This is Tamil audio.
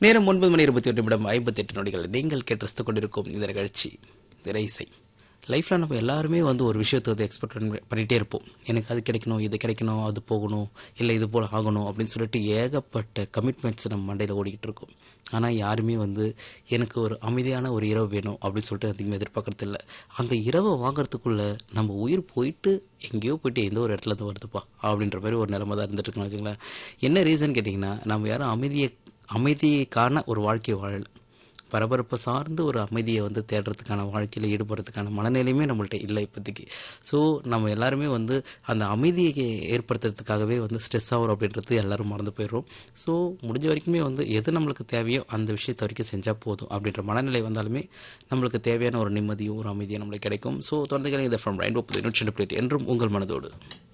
நேரம் ஒன்பது மணி இருபத்தி ஒன்று நிமிடம் ஐம்பத்தி எட்டு நொடிகள் நீங்கள் கேட்டு ரசித்துக் கொண்டிருக்கும் இந்த நிகழ்ச்சி திரைசை லைஃப்பில் நம்ம எல்லாருமே வந்து ஒரு விஷயத்தை வந்து எக்ஸ்பெக்ட் பண்ணிகிட்டே இருப்போம் எனக்கு அது கிடைக்கணும் இது கிடைக்கணும் அது போகணும் இல்லை இது போல் ஆகணும் அப்படின்னு சொல்லிட்டு ஏகப்பட்ட கமிட்மெண்ட்ஸ் நம்ம மண்டையில் ஓடிக்கிட்டு இருக்கோம் ஆனால் யாருமே வந்து எனக்கு ஒரு அமைதியான ஒரு இரவு வேணும் அப்படின்னு சொல்லிட்டு அதிகமாக எதிர்பார்க்கறது இல்லை அந்த இரவை வாங்குறதுக்குள்ளே நம்ம உயிர் போயிட்டு எங்கேயோ போயிட்டு எந்த ஒரு இடத்துல இருந்து வருதுப்பா அப்படின்ற மாதிரி ஒரு நிலைமை தான் இருந்துட்டு இருக்கணும் வச்சுங்களேன் என்ன ரீசன் கேட்டிங்கன்னா நம்ம யாரும் அமைதியை அமைதிக்கான ஒரு வாழ்க்கையை வாழலை பரபரப்பை சார்ந்து ஒரு அமைதியை வந்து தேடுறதுக்கான வாழ்க்கையில் ஈடுபடுறதுக்கான மனநிலையுமே நம்மள்ட்ட இல்லை இப்போதைக்கு ஸோ நம்ம எல்லாருமே வந்து அந்த அமைதியை ஏற்படுத்துறதுக்காகவே வந்து ஸ்ட்ரெஸ் ஆகும் அப்படின்றது எல்லாரும் மறந்து போயிடுறோம் ஸோ முடிஞ்ச வரைக்குமே வந்து எது நம்மளுக்கு தேவையோ அந்த விஷயத்தை வரைக்கும் செஞ்சால் போதும் அப்படின்ற மனநிலை வந்தாலுமே நம்மளுக்கு தேவையான ஒரு நிம்மதியும் ஒரு அமைதியும் நம்மளுக்கு கிடைக்கும் ஸோ தொடர்ந்து இந்த ஃப்ரம் ரெயின்போ புது நூற்றி பிளேட் என்றும் உங்கள் மனதோடு